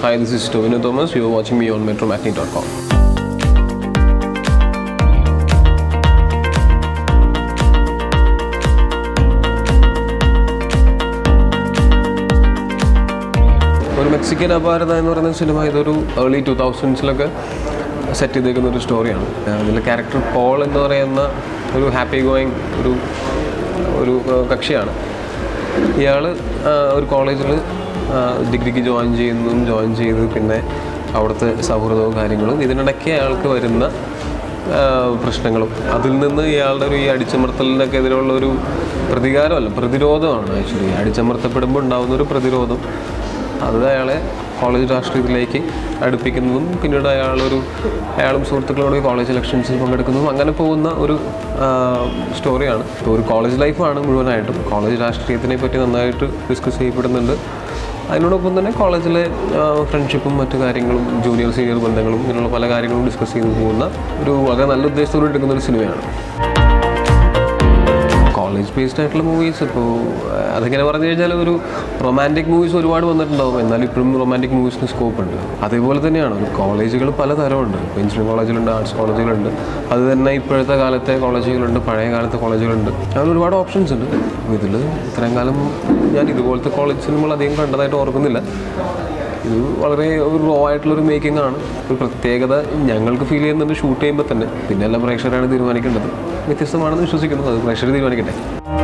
Hi, this is Tovino Thomas. You are watching me on metromatney.com. ഒരു Mexican അപാരത എന്ന് പറയുന്ന cinema ഇതൊരു early to തൗസൻഡ്സിലൊക്കെ set ചെയ്തേക്കുന്ന ഒരു സ്റ്റോറിയാണ് അതിൽ ക്യാരക്ടർ പോൾ എന്ന് പറയുന്ന ഒരു ഹാപ്പി ഗോയിങ് ഒരു ഒരു ആ, കക്ഷിയാണ് ഇയാൾ ഒരു കോളേജിൽ ഡിഗ്രിക്ക് ജോയിൻ ചെയ്യുന്നതും ജോയിൻ ചെയ്ത് പിന്നെ അവിടുത്തെ സൗഹൃദവും കാര്യങ്ങളും ഇതിനിടയ്ക്ക് അയാൾക്ക് വരുന്ന ആ, പ്രശ്നങ്ങളും അതിൽ നിന്ന് ഇയാളുടെ ഒരു ഈ അടിച്ചമർത്തലിനൊക്കെ എതിരെയുള്ള ഒരു പ്രതികാരമല്ല പ്രതിരോധമാണ് ആക്ച്വലി അടിച്ചമർത്തപ്പെടുമ്പോൾ ഉണ്ടാകുന്ന ഒരു പ്രതിരോധം അത് അയാളെ കോളേജ് രാഷ്ട്രീയത്തിലേക്ക് അടുപ്പിക്കുന്നതും പിന്നീട് അയാളൊരു അയാളും സുഹൃത്തുക്കളോട് കോളേജ് ഇലക്ഷൻസിൽ പങ്കെടുക്കുന്നതും അങ്ങനെ പോകുന്ന ഒരു ആ, സ്റ്റോറിയാണ് ഇപ്പോൾ ഒരു കോളേജ് ലൈഫാണ് മുഴുവനായിട്ടും കോളേജ് രാഷ്ട്രീയത്തിനെ പറ്റി നന്നായിട്ട് ഡിസ്കസ് ചെയ്യപ്പെടുന്നുണ്ട് അതിനോടൊപ്പം തന്നെ കോളേജിലെ ഫ്രണ്ട്ഷിപ്പും മറ്റു കാര്യങ്ങളും ജൂനിയർ സീനിയർ ബന്ധങ്ങളും ഇങ്ങനെയുള്ള പല കാര്യങ്ങളും ഡിസ്കസ് ചെയ്ത് പോകുന്ന ഒരു വളരെ നല്ല ഉദ്ദേശത്തോടെ എടുക്കുന്ന ഒരു സിനിമയാണ് കോളേജ് ബേസ്ഡ് ആയിട്ടുള്ള മൂവീസ് ഇപ്പോൾ അതെങ്ങനെ പറഞ്ഞു കഴിഞ്ഞാൽ ഒരു റൊമാൻറ്റിക് മൂവീസ് ഒരുപാട് വന്നിട്ടുണ്ടാവും എന്നാലും ഇപ്പോഴും റൊമാൻറ്റിക് മൂവീസിന് സ്കോപ്പ് ഉണ്ട് അതേപോലെ തന്നെയാണ് ഒരു കോളേജുകൾ പലതരമുണ്ട് ഇപ്പോൾ എഞ്ചിനീയറിംഗ് കോളേജിലുണ്ട് ആർട്സ് കോളേജുകളുണ്ട് അത് തന്നെ ഇപ്പോഴത്തെ കാലത്തെ കോളേജുകളുണ്ട് പഴയ കാലത്തെ കോളേജുകളുണ്ട് അങ്ങനെ ഒരുപാട് ഓപ്ഷൻസ് ഉണ്ട് അപ്പോൾ ഇതിൽ ഇത്രയും കാലം ഞാൻ ഇതുപോലത്തെ കോളേജ് സിനിമകൾ അധികം കണ്ടതായിട്ട് ഓർക്കുന്നില്ല ഇത് വളരെ ഒരു റോ ആയിട്ടുള്ളൊരു മേക്കിംഗ് ആണ് ഒരു പ്രത്യേകത ഞങ്ങൾക്ക് ഫീൽ ചെയ്യുന്നുണ്ട് ഷൂട്ട് ചെയ്യുമ്പോൾ തന്നെ പിന്നെ എല്ലാം പ്രേക്ഷകരാണ് തീരുമാനിക്കേണ്ടത് വ്യത്യസ്തമാണെന്ന് വിശ്വസിക്കുന്നു അത് പ്രേക്ഷകർ തീരുമാനിക്കട്ടെ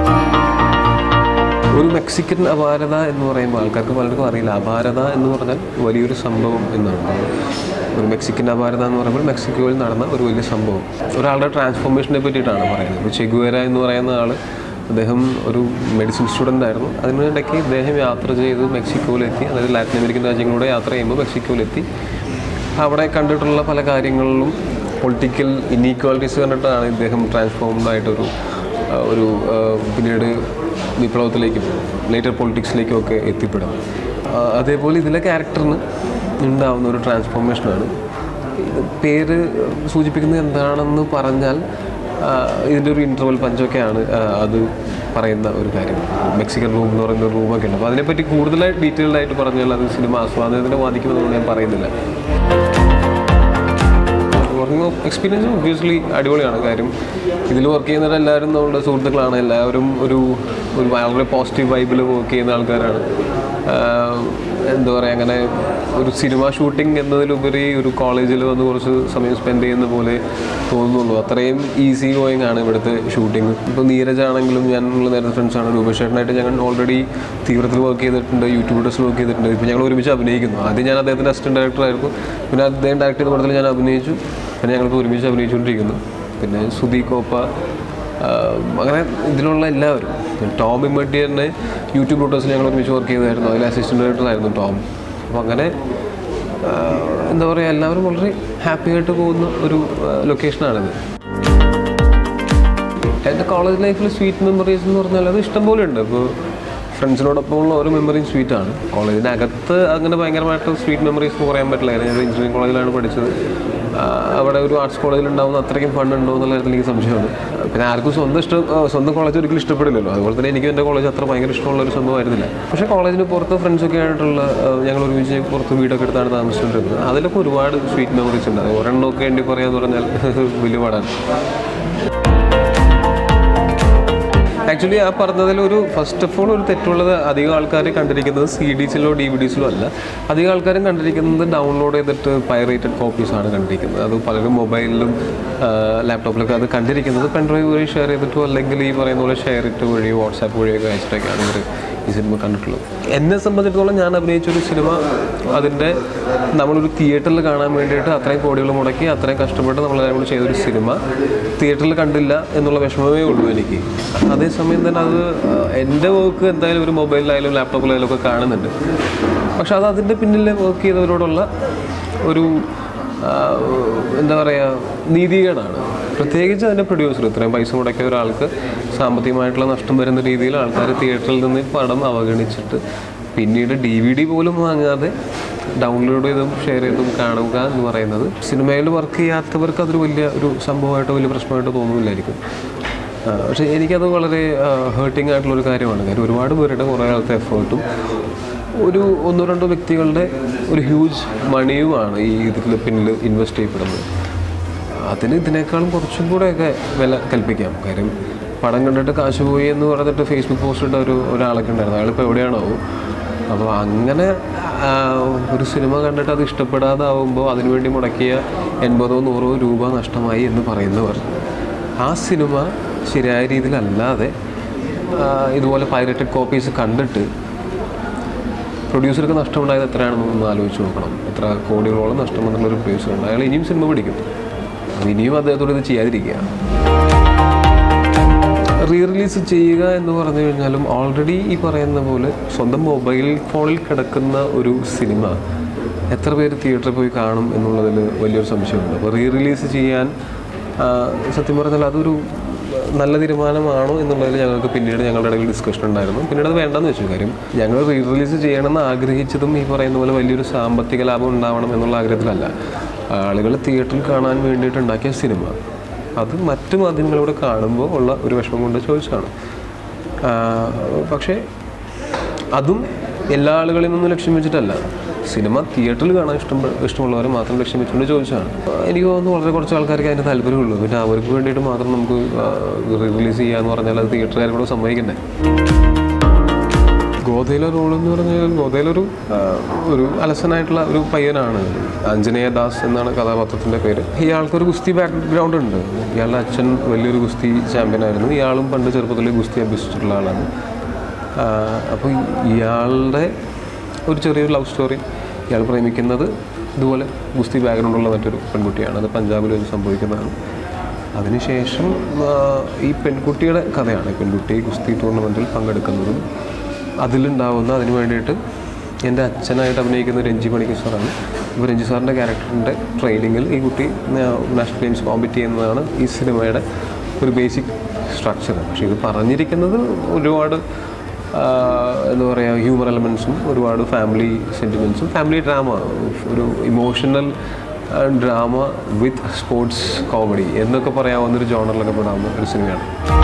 ഒരു മെക്സിക്കൻ അപാരത എന്ന് പറയുമ്പോൾ ആൾക്കാർക്ക് പലർക്കും അറിയില്ല അപാരത എന്ന് പറഞ്ഞാൽ വലിയൊരു സംഭവം എന്നാണ് ഒരു മെക്സിക്കൻ അപാരത എന്ന് പറയുമ്പോൾ മെക്സിക്കോയിൽ നടന്ന ഒരു വലിയ സംഭവം ഒരാളുടെ ട്രാൻസ്ഫോർമേഷനെ പറ്റിയിട്ടാണ് പറയുന്നത് ഇപ്പോൾ ചെഗുവേര എന്ന് പറയുന്ന ആൾ അദ്ദേഹം ഒരു മെഡിസിൻ സ്റ്റുഡൻ്റ് ആയിരുന്നു അതിനിടയ്ക്ക് ഇദ്ദേഹം യാത്ര ചെയ്ത് മെക്സിക്കോയിലെത്തി അതായത് ലാറ്റിൻ അമേരിക്കൻ രാജ്യങ്ങളിലൂടെ യാത്ര ചെയ്യുമ്പോൾ മെക്സിക്കോയിലെത്തി അവിടെ കണ്ടിട്ടുള്ള പല കാര്യങ്ങളിലും പൊളിറ്റിക്കൽ ഇനീക്വാലിറ്റീസ് കണ്ടിട്ടാണ് ഇദ്ദേഹം ട്രാൻസ്ഫോംഡ് ആയിട്ടൊരു ആ, ഒരു ആ, പിന്നീട് വിപ്ലവത്തിലേക്കും ലേറ്റർ പൊളിറ്റിക്സിലേക്കും ഒക്കെ എത്തിപ്പെടും ആ, അതേപോലെ ഇതിലെ ക്യാരക്ടറിന് ഉണ്ടാവുന്ന ഒരു ട്രാൻസ്ഫോർമേഷനാണ് ഇത് പേര് സൂചിപ്പിക്കുന്നത് എന്താണെന്ന് പറഞ്ഞാൽ ആ, ഇതിൻ്റെ ഒരു ഇൻ്റർവൽ പഞ്ചൊക്കെയാണ് ആ, അത് പറയുന്ന ഒരു കാര്യം മെക്സിക്കൻ റൂം എന്ന് പറയുന്ന ഒരു റൂമൊക്കെ ഉണ്ട് അപ്പോൾ അതിനെപ്പറ്റി കൂടുതലായിട്ട് ഡീറ്റെയിൽഡ് ആയിട്ട് പറഞ്ഞാൽ അത് സിനിമ ആസ്വാദനത്തിനെ ബാധിക്കുമെന്ന് ഞാൻ പറയുന്നില്ല വർക്കിംഗ് എക്സ്പീരിയൻസ് ഒബ്വിയസ്ലി അടിപൊളിയാണ് കാര്യം ഇതിൽ വർക്ക് ചെയ്യുന്നവർ എല്ലാവരും നമ്മളുടെ സുഹൃത്തുക്കളാണ് എല്ലാവരും ഒരു ഒരു വളരെ പോസിറ്റീവ് വൈബിൽ വർക്ക് ചെയ്യുന്ന ആൾക്കാരാണ് ആഹ് എന്താ പറയുക അങ്ങനെ ഒരു സിനിമ ഷൂട്ടിംഗ് എന്നതിലുപരി ഒരു കോളേജിൽ വന്ന് കുറച്ച് സമയം സ്പെൻഡ് ചെയ്യുന്ന പോലെ തോന്നുന്നുള്ളൂ അത്രയും ഈസി ഗോയിങ് ആണ് ഇവിടുത്തെ ഷൂട്ടിംഗ് ഇപ്പോൾ നീരജ് ആണെങ്കിലും ഞാൻ നേരത്തെ ഫ്രണ്ട്സാണ് രൂപേഷേട്ടനായിട്ട് ഞങ്ങൾ ഓൾറെഡി തീവ്രത്തിൽ വർക്ക് ചെയ്തിട്ടുണ്ട് യൂട്യൂബ് വീഡിയോസിൽ വർക്ക് ചെയ്തിട്ടുണ്ട് ഇപ്പോൾ ഞങ്ങൾ ഒരുമിച്ച് അഭിനയിക്കുന്നു ആദ്യം ഞാൻ അദ്ദേഹത്തിൻ്റെ അസിസ്റ്റൻറ്റ് ഡയറക്ടറായിരുന്നു പിന്നെ അദ്ദേഹം ഡയറക്ട് ചെയ്ത പടത്തിൽ ഞാൻ അഭിനയിച്ചു പിന്നെ ഞങ്ങളിപ്പോൾ ഒരുമിച്ച് അഭിനയിച്ചുകൊണ്ടിരിക്കുന്നു പിന്നെ സുധി കോപ്പ ആഹ് അങ്ങനെ ഇതിലുള്ള എല്ലാവരും പിന്നെ ടോം ഇമ്മട്ടി തന്നെ യൂട്യൂബ് വീഡിയോസിൽ ഞങ്ങൾ ഒരുമിച്ച് വർക്ക് ചെയ്തായിരുന്നു അതിൽ അസിസ്റ്റൻറ്റ് ഡയറക്ടറായിരുന്നു ടോം അപ്പോൾ അങ്ങനെ ആഹ് എന്താ പറയുക എല്ലാവരും വളരെ ഹാപ്പി ആയിട്ട് പോകുന്ന ഒരു ലൊക്കേഷനാണിത് എൻ്റെ കോളേജ് ലൈഫിൽ സ്വീറ്റ് മെമ്മറീസ് എന്ന് പറഞ്ഞാൽ അത് ഇഷ്ടംപോലെ ഉണ്ട് ഇപ്പോൾ ഫ്രണ്ട്സിനോടൊപ്പമുള്ള ഓരോ മെമ്മറിയും സ്വീറ്റ് ആണ് കോളേജിൻ്റെ അകത്ത് അങ്ങനെ ഭയങ്കരമായിട്ട് സ്വീറ്റ് മെമ്മറീസ് എന്ന് പറയാൻ പറ്റില്ല ഞാൻ ഒരു എഞ്ചിനീയറിംഗ് കോളേജിലാണ് പഠിച്ചത് ആ, അവിടെ ഒരു ആർട്സ് കോളേജിൽ ഉണ്ടാവുന്ന അത്രയ്ക്കും ഫണ്ട് ഉണ്ടോ എന്നുള്ള കാര്യത്തിൽ എനിക്ക് സംശയമാണ് പിന്നെ ആർക്കും സ്വന്തം ഇഷ്ടം ആ, സ്വന്തം കോളേജ് ഒരിക്കലും ഇഷ്ടപ്പെടില്ലല്ലോ അതുപോലെ തന്നെ എനിക്ക് എൻ്റെ കോളേജ് അത്ര ഭയങ്കര ഇഷ്ടമുള്ള ഒരു സംഭവമായിരുന്നില്ല പക്ഷേ കോളേജിന് പുറത്ത് ഫ്രണ്ട്സൊക്കെ ആയിട്ടുള്ള ആ, ഞങ്ങൾ ഒരുമിച്ച് പുറത്ത് വീടൊക്കെ എടുത്താണ് താമസിച്ചുകൊണ്ടിരുന്നത് അതിലൊക്കെ ഒരുപാട് സ്വീറ്റ് മെമ്മറീസ് ഉണ്ട് അത് ഒരെണ്ണമൊക്കെ വേണ്ടി പറയാന്ന് പറഞ്ഞാൽ വലിയ പാടാണ് ആക്ച്വലി ആ പറഞ്ഞതിൽ ഒരു ഫസ്റ്റ് ഓഫ് ഓൾ ഒരു തെറ്റുള്ളത് അധികം ആൾക്കാർ കണ്ടിരിക്കുന്നത് സി ഡിസിലോ ഡി വി ഡിസിലോ അല്ല അധികം ആൾക്കാരും കണ്ടിരിക്കുന്നത് ഡൗൺലോഡ് ചെയ്തിട്ട് പൈറേറ്റഡ് കോപ്പീസ് ആണ് കണ്ടിരിക്കുന്നത് അത് പലരും മൊബൈലിലും ലാപ്ടോപ്പിലൊക്കെ അത് കണ്ടിരിക്കുന്നത് പെൻഡ്രൈവ് വഴി ഷെയർ ചെയ്തിട്ടോ അല്ലെങ്കിൽ ഈ പറയുന്ന പോലെ ഷെയർ ഇട്ട് വഴി വാട്സാപ്പ് വഴിയൊക്കെ അയച്ചിട്ടൊക്കെയാണ് ഇവർ ഈ സിനിമ കണ്ടിട്ടുള്ളത് എന്നെ സംബന്ധിച്ചിടത്തോളം ഞാൻ അഭിനയിച്ചൊരു സിനിമ അതിൻ്റെ നമ്മളൊരു തിയേറ്ററിൽ കാണാൻ വേണ്ടിയിട്ട് അത്രയും കോടികൾ മുടക്കി അത്രയും കഷ്ടപ്പെട്ട് നമ്മളെല്ലാം കൂടി ചെയ്തൊരു സിനിമ തിയേറ്ററിൽ കണ്ടില്ല എന്നുള്ള വിഷമമേ ഉള്ളൂ എനിക്ക് അതേസമയം തന്നെ അത് ആ, എൻ്റെ വർക്ക് എന്തായാലും ഒരു മൊബൈലിലായാലും ലാപ്ടോപ്പിലായാലും ഒക്കെ കാണുന്നുണ്ട് പക്ഷെ അത് അതിൻ്റെ പിന്നിൽ വർക്ക് ചെയ്തവരോടുള്ള ഒരു ആ, എന്താ പറയുക നീതികേടാണ് പ്രത്യേകിച്ച് അതിൻ്റെ പ്രൊഡ്യൂസർ ഇത്രയും പൈസ മുടക്കിയ ഒരാൾക്ക് സാമ്പത്തികമായിട്ടുള്ള നഷ്ടം വരുന്ന രീതിയിൽ ആൾക്കാർ തിയേറ്ററിൽ നിന്ന് ഈ പടം അവഗണിച്ചിട്ട് പിന്നീട് ഡി വി ഡി പോലും വാങ്ങാതെ ഡൗൺലോഡ് ചെയ്തും ഷെയർ ചെയ്തും കാണുക എന്ന് പറയുന്നത് സിനിമയിൽ വർക്ക് ചെയ്യാത്തവർക്ക് അതൊരു വലിയ ഒരു സംഭവമായിട്ടോ വലിയ പ്രശ്നമായിട്ടോ തോന്നുന്നില്ലായിരിക്കും ആ, പക്ഷേ എനിക്കത് വളരെ ഹേർട്ടിംഗ് ആയിട്ടുള്ളൊരു കാര്യമാണ് കാര്യം ഒരുപാട് പേരുടെ കുറേ കാലത്തെ എഫേർട്ടും ഒരു ഒന്നോ രണ്ടോ വ്യക്തികളുടെ ഒരു ഹ്യൂജ് മണിയുമാണ് ഈ ഇതിൽ പിന്നിൽ ഇൻവെസ്റ്റ് ചെയ്യപ്പെടുന്നത് അതിന് ഇതിനേക്കാളും കുറച്ചും കൂടെയൊക്കെ വില കൽപ്പിക്കാം കാര്യം പടം കണ്ടിട്ട് കാശ് പോയി എന്ന് പറഞ്ഞിട്ട് ഫേസ്ബുക്ക് പോസ്റ്റ് ഇട്ട ഒരു ഒരാളൊക്കെ ഉണ്ടായിരുന്നു അയാളിപ്പോൾ എവിടെയാണോ അപ്പോൾ അങ്ങനെ ആ, ഒരു സിനിമ കണ്ടിട്ട് അത് ഇഷ്ടപ്പെടാതാവുമ്പോൾ അതിനുവേണ്ടി മുടക്കിയ എൺപതോ നൂറോ രൂപ നഷ്ടമായി എന്ന് പറയുന്നവർ ആ സിനിമ ശരിയായ രീതിയിലല്ലാതെ ആ, ഇതുപോലെ പൈററ്റഡ് കോപ്പീസ് കണ്ടിട്ട് പ്രൊഡ്യൂസർക്ക് നഷ്ടമുണ്ടായത് എത്രയാണെന്ന് ഒന്ന് ആലോചിച്ച് നോക്കണം എത്ര കോടികളോളം നഷ്ടം വന്നിട്ടുള്ള ഒരു പ്രൊഡ്യൂസർ ഉണ്ട് അയാൾ ഇനിയും സിനിമ പിടിക്കും അപ്പോൾ ഇനിയും അദ്ദേഹത്തോട് ഇത് ചെയ്യാതിരിക്കുക റീ റിലീസ് ചെയ്യുക എന്ന് പറഞ്ഞു കഴിഞ്ഞാലും ഓൾറെഡി ഈ പറയുന്ന പോലെ സ്വന്തം മൊബൈൽ ഫോണിൽ കിടക്കുന്ന ഒരു സിനിമ എത്ര പേര് തിയേറ്ററിൽ പോയി കാണും എന്നുള്ളതിൽ വലിയൊരു സംശയമുണ്ട് അപ്പോൾ റീ റിലീസ് ചെയ്യാൻ ആ, സത്യം പറഞ്ഞാൽ അതൊരു നല്ല തീരുമാനമാണോ എന്നുള്ളതിൽ ഞങ്ങൾക്ക് പിന്നീട് ഞങ്ങളുടെ ഇടയിൽ ഡിസ്കഷൻ ഉണ്ടായിരുന്നു പിന്നീട് അത് വേണ്ടെന്ന് വെച്ചു കാര്യം ഞങ്ങൾ റീ റിലീസ് ചെയ്യണമെന്ന് ആഗ്രഹിച്ചതും ഈ പറയുന്ന പോലെ വലിയൊരു സാമ്പത്തിക ലാഭം ഉണ്ടാവണം എന്നുള്ള ആഗ്രഹത്തിലല്ല ആളുകൾ തിയേറ്ററിൽ കാണാൻ വേണ്ടിയിട്ട് ഉണ്ടാക്കിയ സിനിമ അത് മറ്റു മാധ്യമങ്ങളിലൂടെ കാണുമ്പോൾ ഉള്ള ഒരു വിഷമം കൊണ്ട് ചോദിച്ചതാണ് ആ, പക്ഷേ അതും എല്ലാ ആളുകളിൽ നിന്നും ലക്ഷ്യം വെച്ചിട്ടല്ല സിനിമ തിയേറ്ററിൽ കാണാൻ ഇഷ്ടം ഇഷ്ടമുള്ളവരെ മാത്രം ലക്ഷ്യം വെച്ചുകൊണ്ട് ചോദിച്ചതാണ് എനിക്ക് തോന്നുന്നു വളരെ കുറച്ച് ആൾക്കാർക്ക് അതിന് താല്പര്യമുള്ളൂ പിന്നെ അവർക്ക് വേണ്ടിയിട്ട് മാത്രം നമുക്ക് റിലീസ് ചെയ്യാന്ന് പറഞ്ഞാൽ അത് തിയേറ്ററുകാരും കൂടെ സമ്മതിക്കണ്ടേ ഗോതയിലെ റോൾ എന്ന് പറഞ്ഞാൽ ഗോതയിലൊരു ആ, ഒരു അലസനായിട്ടുള്ള ഒരു പയ്യനാണ് ആഞ്ജനേയ ദാസ് എന്നാണ് കഥാപാത്രത്തിൻ്റെ പേര് ഇയാൾക്കൊരു ഗുസ്തി ബാക്ക്ഗ്രൗണ്ട് ഉണ്ട് ഇയാളുടെ അച്ഛൻ വലിയൊരു ഗുസ്തി ചാമ്പ്യനായിരുന്നു ഇയാളും പണ്ട് ചെറുപ്പത്തിൽ ഗുസ്തി അഭ്യസിച്ചിട്ടുള്ള ആളാണ് അപ്പോൾ ഇയാളുടെ ഒരു ചെറിയൊരു ലവ് സ്റ്റോറി ഇയാൾ പ്രേമിക്കുന്നത് ഇതുപോലെ ഗുസ്തി ബാക്ക്ഗ്രൗണ്ടുള്ള മറ്റൊരു പെൺകുട്ടിയാണ് അത് പഞ്ചാബിൽ വെച്ച് സംഭവിക്കുന്നതാണ് അതിനുശേഷം ആ, ഈ പെൺകുട്ടിയുടെ കഥയാണ് ഈ പെൺകുട്ടി ഗുസ്തി ടൂർണമെൻറ്റിൽ പങ്കെടുക്കുന്നതും അതിലുണ്ടാവുന്ന അതിന് വേണ്ടിയിട്ട് എൻ്റെ അച്ഛനായിട്ട് അഭിനയിക്കുന്ന രഞ്ജി മണിക്ക് സാറാണ് ഇപ്പോൾ രഞ്ജി സാറിൻ്റെ ക്യാരക്ടറിൻ്റെ ട്രെയിനിങ്ങിൽ ഈ കുട്ടി നാഷണൽ ഗെയിംസ് കോമ്പറ്റ് ചെയ്യുന്നതാണ് ഈ സിനിമയുടെ ഒരു ബേസിക് സ്ട്രക്ചർ പക്ഷേ ഇത് പറഞ്ഞിരിക്കുന്നത് ഒരുപാട് ആ, എന്താ പറയുക ഹ്യൂമർ എലമെൻസും ഒരുപാട് ഫാമിലി സെൻറ്റിമെൻസും ഫാമിലി ഡ്രാമ ഒരു emotional drama with sports comedy എന്നൊക്കെ പറയാവുന്നൊരു ജോണറിലൊക്കെ പെടാവുന്ന ഒരു സിനിമയാണ്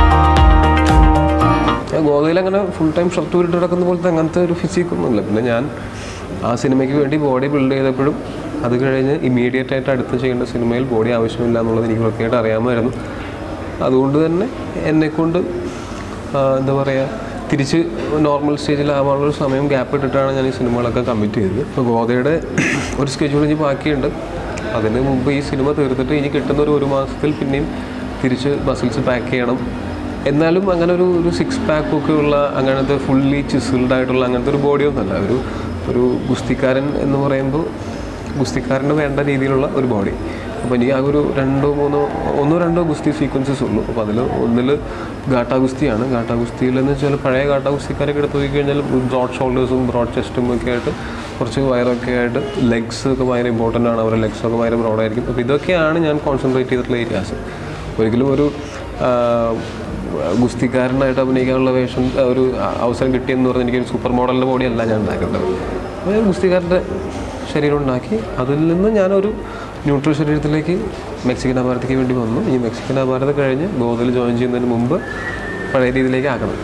ഞാൻ ഗോവയിൽ അങ്ങനെ ഫുൾ ടൈം ഷർട്ട് ഊരിട്ട് കിടക്കുന്ന പോലത്തെ അങ്ങനത്തെ ഒരു ഫിസിക്കൊന്നുമില്ല പിന്നെ ഞാൻ ആ സിനിമയ്ക്ക് വേണ്ടി ബോഡി ബിൽഡ് ചെയ്തപ്പോഴും അത് കഴിഞ്ഞ് ഇമ്മീഡിയറ്റ് ആയിട്ട് അടുത്ത് ചെയ്യേണ്ട സിനിമയിൽ ബോഡി ആവശ്യമില്ല എന്നുള്ളത് എനിക്ക് കൃത്യമായിട്ട് അറിയാമായിരുന്നു അതുകൊണ്ട് തന്നെ എന്നെക്കൊണ്ട് ആ, എന്താ പറയുക തിരിച്ച് നോർമൽ സ്റ്റേജിലാവാനുള്ള ഒരു സമയം ഗ്യാപ്പ് ഇട്ടിട്ടാണ് ഞാൻ ഈ സിനിമകളൊക്കെ കമ്മിറ്റ് ചെയ്തത് ഇപ്പോൾ ഗോതയുടെ ഒരു സ്കെഡ്യൂൾ ഇനി ബാക്കിയുണ്ട് അതിന് മുമ്പ് ഈ സിനിമ തീർത്തിട്ട് ഇനി കിട്ടുന്ന ഒരു ഒരു മാസത്തിൽ പിന്നെയും തിരിച്ച് മസിൽസ് പാക്ക് ചെയ്യണം എന്നാലും അങ്ങനെ ഒരു ഒരു സിക്സ് പാക്ക് ഒക്കെ ഉള്ള അങ്ങനത്തെ ഫുള്ളി ചിസിൽഡ് ആയിട്ടുള്ള അങ്ങനത്തെ ഒരു ബോഡിയൊന്നുമല്ല ഒരു ഒരു ഗുസ്തിക്കാരൻ എന്ന് പറയുമ്പോൾ ഗുസ്തിക്കാരന് വേണ്ട രീതിയിലുള്ള ഒരു ബോഡി അപ്പോൾ എനിക്ക് ആ ഒരു രണ്ടോ മൂന്നോ ഒന്നോ രണ്ടോ ഗുസ്തി സീക്വൻസസ് ഉള്ളൂ അപ്പോൾ അതിൽ ഒന്നിൽ ഗാട്ടാ ഗുസ്തിയാണ് ഗാട്ടാ ഗുസ്തിയിലെന്ന് വെച്ചാൽ പഴയ ഗാട്ടാ ഗുസ്തിക്കാരൊക്കെ എടുത്ത് നോക്കിക്കഴിഞ്ഞാൽ ബ്രോഡ് ഷോൾഡേഴ്സും ബ്രോഡ് ചെസ്റ്റും ഒക്കെ ആയിട്ട് കുറച്ച് വയറൊക്കെ ആയിട്ട് ലെഗ്സ് ഒക്കെ ഭയങ്കര ഇമ്പോർട്ടൻ്റ് ആണ് അവരുടെ ലെഗ്സ് ഒക്കെ ഭയങ്കര ബ്രോഡായിരിക്കും അപ്പോൾ ഇതൊക്കെയാണ് ഞാൻ കോൺസെൻട്രേറ്റ് ചെയ്തിട്ടുള്ള ഏരിയാസ് ഒരിക്കലും ഒരു ആ, ഗുസ്തിക്കാരനായിട്ട് അഭിനയിക്കാനുള്ള വേഷം ആ, ഒരു അവസരം കിട്ടിയെന്ന് പറഞ്ഞാൽ എനിക്കൊരു സൂപ്പർ മോഡലിൻ്റെ ബോഡിയല്ല ഞാൻ ഉണ്ടാക്കേണ്ടത് അപ്പോൾ ഞാൻ ഗുസ്തിക്കാരൻ്റെ ശരീരം ഉണ്ടാക്കി അതിൽ നിന്ന് ഞാനൊരു ന്യൂട്രൽ ശരീരത്തിലേക്ക് മെക്സിക്കൻ അപാരത്തേക്ക് വേണ്ടി വന്നു ഈ മെക്സിക്കൻ അപാരത കഴിഞ്ഞ് ഗോതയിൽ ജോയിൻ ചെയ്യുന്നതിന് മുമ്പ് പഴയ രീതിയിലേക്ക് ആക്കണം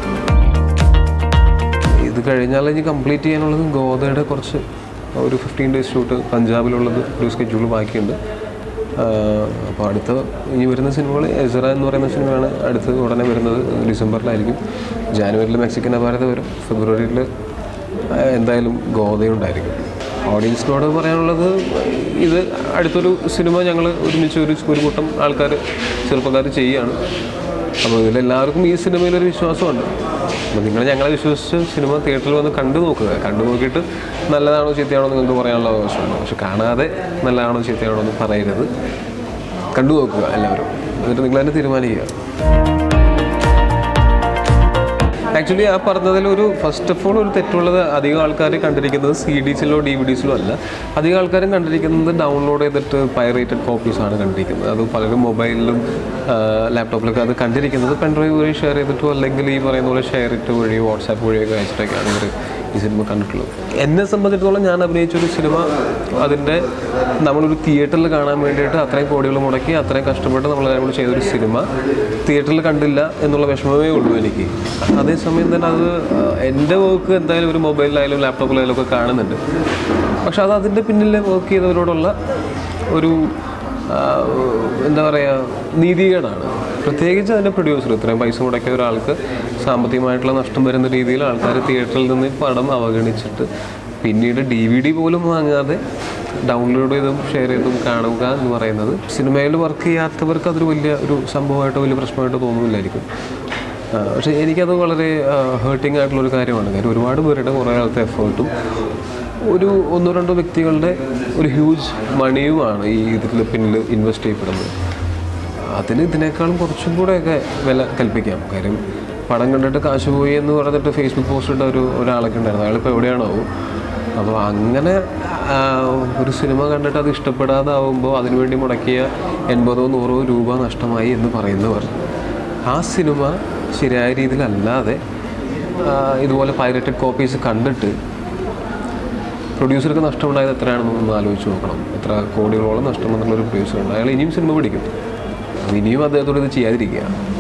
ഇത് കഴിഞ്ഞാൽ ഇനി കംപ്ലീറ്റ് ചെയ്യാനുള്ളത് ഗോതയുടെ കുറച്ച് ഒരു ഫിഫ്റ്റീൻ ഡേയ്സ് ഷൂട്ട് പഞ്ചാബിലുള്ളത് ഒരു സ്കെഡ്യൂൾ ബാക്കിയുണ്ട് അപ്പോൾ അടുത്ത ഇനി വരുന്ന സിനിമകൾ എസറ എന്ന് പറയുന്ന സിനിമയാണ് അടുത്ത് ഉടനെ വരുന്നത് ഡിസംബറിലായിരിക്കും ജാനുവരിയിൽ മെക്സിക്കൻ അപാരത വരും ഫെബ്രുവരിയിൽ എന്തായാലും ഗോതയുണ്ടായിരിക്കും ഓഡിയൻസിനോട് പറയാനുള്ളത് ഇത് അടുത്തൊരു സിനിമ ഞങ്ങൾ ഒരുമിച്ച് ഒരു ഒരു കൂട്ടം ആൾക്കാർ ചെറുപ്പക്കാർ ചെയ്യുകയാണ് അപ്പോൾ ഇതിലെല്ലാവർക്കും ഈ സിനിമയിൽ ഒരു വിശ്വാസമുണ്ട് അപ്പോൾ നിങ്ങൾ ഞങ്ങളെ വിശ്വസിച്ച് സിനിമ തിയേറ്ററിൽ വന്ന് കണ്ടു നോക്കുക കണ്ടു നോക്കിയിട്ട് നല്ലതാണോ ചീത്തയാണോ എന്ന് നിങ്ങൾക്ക് പറയാനുള്ള അവകാശമുണ്ട് പക്ഷെ കാണാതെ നല്ലതാണോ ചീത്തയാണോ എന്ന് പറയരുത് കണ്ടു നോക്കുക എല്ലാവരും എന്നിട്ട് നിങ്ങൾ തന്നെ തീരുമാനിക്കുക ആക്ച്വലി ആ പറഞ്ഞതിൽ ഒരു ഫസ്റ്റ് ഓഫ് ഓൾ ഒരു തെറ്റുള്ളത് അധികം ആൾക്കാർ കണ്ടിരിക്കുന്നത് സി ഡിസിലോ ഡി വി ഡിസിലോ അല്ല അധികം ആൾക്കാരും കണ്ടിരിക്കുന്നത് ഡൗൺലോഡ് ചെയ്തിട്ട് പൈറേറ്റഡ് കോപ്പീസ് ആണ് കണ്ടിരിക്കുന്നത് അത് പലരും മൊബൈലിലും ലാപ്ടോപ്പിലൊക്കെ അത് കണ്ടിരിക്കുന്നത് പെൻഡ്രൈവ് വഴി ഷെയർ ചെയ്തിട്ടോ അല്ലെങ്കിൽ ഈ പറയുന്ന പോലെ ഷെയർ ഇട്ട് വഴി വാട്സാപ്പ് വഴിയൊക്കെ അയച്ചിട്ടൊക്കെയാണ് ഇവർ ഈ സിനിമ കണ്ടിട്ടുള്ളത് എന്നെ സംബന്ധിച്ചിടത്തോളം ഞാൻ അഭിനയിച്ച ഒരു സിനിമ അതിൻ്റെ നമ്മളൊരു തിയേറ്ററിൽ കാണാൻ വേണ്ടിയിട്ട് അത്രയും കോടികൾ മുടക്കി അത്രയും കഷ്ടപ്പെട്ട് നമ്മളെല്ലാം കൂടി ചെയ്തൊരു സിനിമ തിയേറ്ററിൽ കണ്ടില്ല എന്നുള്ള വിഷമമേ ഉള്ളൂ എനിക്ക് അതേസമയം തന്നെ അത് ആ, എൻ്റെ വർക്ക് എന്തായാലും ഒരു മൊബൈലിലായാലും ലാപ്ടോപ്പിലായാലും ഒക്കെ കാണുന്നുണ്ട് പക്ഷെ അത് അതിൻ്റെ പിന്നിൽ വർക്ക് ചെയ്തവരോടുള്ള ഒരു ആ, എന്താ പറയുക നീതികേടാണ് പ്രത്യേകിച്ച് അതിൻ്റെ പ്രൊഡ്യൂസർ ഇത്രയും പൈസ മുടക്കിയ ഒരാൾക്ക് സാമ്പത്തികമായിട്ടുള്ള നഷ്ടം വരുന്ന രീതിയിൽ ആൾക്കാർ തിയേറ്ററിൽ നിന്ന് ഈ പടം അവഗണിച്ചിട്ട് പിന്നീട് ഡി വി ഡി പോലും വാങ്ങാതെ ഡൗൺലോഡ് ചെയ്തും ഷെയർ ചെയ്തും കാണുക എന്ന് പറയുന്നത് സിനിമയിൽ വർക്ക് ചെയ്യാത്തവർക്ക് അതൊരു വലിയ ഒരു സംഭവമായിട്ടോ വലിയ പ്രശ്നമായിട്ടോ തോന്നുന്നില്ലായിരിക്കും ആ, പക്ഷേ എനിക്കത് വളരെ ഹേർട്ടിംഗ് ആയിട്ടുള്ള ഒരു കാര്യമാണ് കാര്യം ഒരുപാട് പേരുടെ കുറേ കാലത്തെ എഫേർട്ടും ഒരു ഒന്നോ രണ്ടോ വ്യക്തികളുടെ ഒരു ഹ്യൂജ് മണിയുമാണ് ഈ ഇതിൽ പിന്നിൽ ഇൻവെസ്റ്റ് ചെയ്യപ്പെടുന്നത് അതിന് ഇതിനേക്കാളും കുറച്ചും കൂടെയൊക്കെ വില കൽപ്പിക്കാം കാര്യം പടം കണ്ടിട്ട് കാശ് പോയി എന്ന് പറഞ്ഞിട്ട് ഫേസ്ബുക്ക് പോസ്റ്റ് ഇട്ട ഒരു ഒരാളൊക്കെ ഉണ്ടായിരുന്നു അയാളിപ്പോൾ എവിടെയാണോ അപ്പോൾ അങ്ങനെ ആ, ഒരു സിനിമ കണ്ടിട്ട് അത് ഇഷ്ടപ്പെടാതാവുമ്പോൾ അതിനുവേണ്ടി മുടക്കിയ എൺപതോ നൂറോ രൂപ നഷ്ടമായി എന്ന് പറയുന്നവർ ആ സിനിമ ശരിയായ രീതിയിലല്ലാതെ ആ, ഇതുപോലെ പൈററ്റഡ് കോപ്പീസ് കണ്ടിട്ട് പ്രൊഡ്യൂസർക്ക് നഷ്ടമുണ്ടായത് എത്രയാണെന്ന് ഒന്ന് ആലോചിച്ച് നോക്കണം എത്ര കോടികളോളം നഷ്ടം വന്നിട്ടുള്ള ഒരു പ്രൊഡ്യൂസർ ഉണ്ട് അയാൾ ഇനിയും സിനിമ പിടിക്കും അപ്പോൾ ഇനിയും അദ്ദേഹത്തോട് ഇത് ചെയ്യാതിരിക്കുക